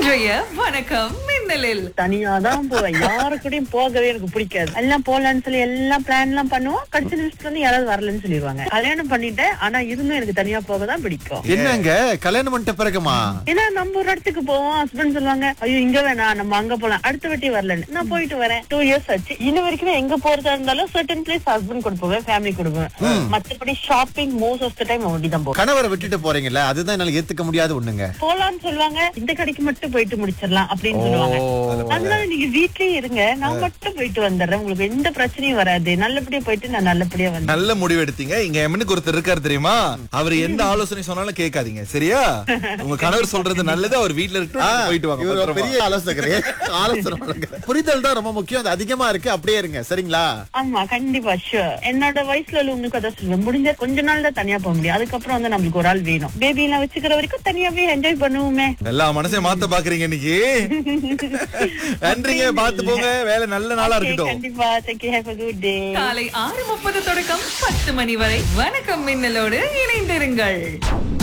இன்றைய வணக்கம் மின்னலில் தனியா தான் போவேன் யாரு கூடயும் போகவே எனக்கு பிடிக்காது எல்லாம் போலான்னு சொல்லி எல்லாம் பிளான் எல்லாம் பண்ணுவோம் கடைசி நிமிஷத்துல வந்து யாராவது வரலன்னு சொல்லிடுவாங்க கல்யாணம் பண்ணிட்டேன் ஆனா இருந்தும் எனக்கு தனியா போக தான் பிடிக்கும் என்னங்க கல்யாணம் பண்ணிட்ட பிறகுமா ஏன்னா நம்ம ஒரு இடத்துக்கு போவோம் ஹஸ்பண்ட் சொல்லுவாங்க ஐயோ இங்க வேணாம் நம்ம அங்க போலாம் அடுத்த வாட்டி வரலன்னு நான் போயிட்டு வரேன் டூ இயர்ஸ் ஆச்சு இன்ன வரைக்கும் எங்க போறதா இருந்தாலும் சர்டன் பிளேஸ் ஹஸ்பண்ட் கூட போவேன் ஃபேமிலி கூட போவேன் மத்தபடி shopping most of the time அப்படி தான் போவேன் கணவரை விட்டுட்டு போறீங்கல்ல அதுதான் என்னால ஏத்துக்க முடியாத ஒண்ணுங்க போலான்னு சொல்லுவாங்க இந்த கடைக்கு மட்டும் போயிட்டு முடிச்சிடலாம் அப்படின்னு சொல்லுவாங்க அதனால நீங்க வீட்லயே இருங்க நான் மட்டும் போயிட்டு வந்துடுறேன் உங்களுக்கு எந்த பிரச்சனையும் வராது நல்லபடியா போயிட்டு நான் நல்லபடியா வந்தேன் நல்ல முடிவு எடுத்தீங்க இங்க எம்மனுக்கு ஒருத்தர் இருக்காரு தெரியுமா அவர் எந்த ஆலோசனை சொன்னாலும் கேட்காதீங்க சரியா உங்க கணவர் சொல்றது நல்லது அவர் வீட்ல ஆ, இருக்கட்டும் போயிட்டு வாங்க இவர் ஒரு பத்திரமா. பெரிய ஆலோசகரே ஆலோசனை வழங்குறார். புரிதல் தான் ரொம்ப முக்கியம் அது அதிகமா இருக்கு அப்படியே இருங்க சரிங்களா ஆமா கண்டிப்பா ஷூர் என்னோட வயசுல உள்ளவங்களுக்கு அதான் சொல்லுவேன் முடிஞ்ச கொஞ்ச நாள் தான் தனியா போக முடியும் அதுக்கப்புறம் வந்து நம்மளுக்கு ஒரு ஆள் வேணும் பேபி எல்லாம் வச்சுக்கிற வரைக்கும் தனியாவே என்ஜாய் பண்ணுவோமே எல்லா மனசையும் மாத்த பாக்குறீங்க இன்னைக்கு நன்றிங்க பாத்து போங்க வேலை நல்ல நாளா Okay, இருக்கட்டும் கண்டிப்பா thank you have a good day காலை ஆறு முப்பது தொடக்கம் பத்து மணி வரை வணக்கம் மின்னலோடு இணைந்திருங்கள்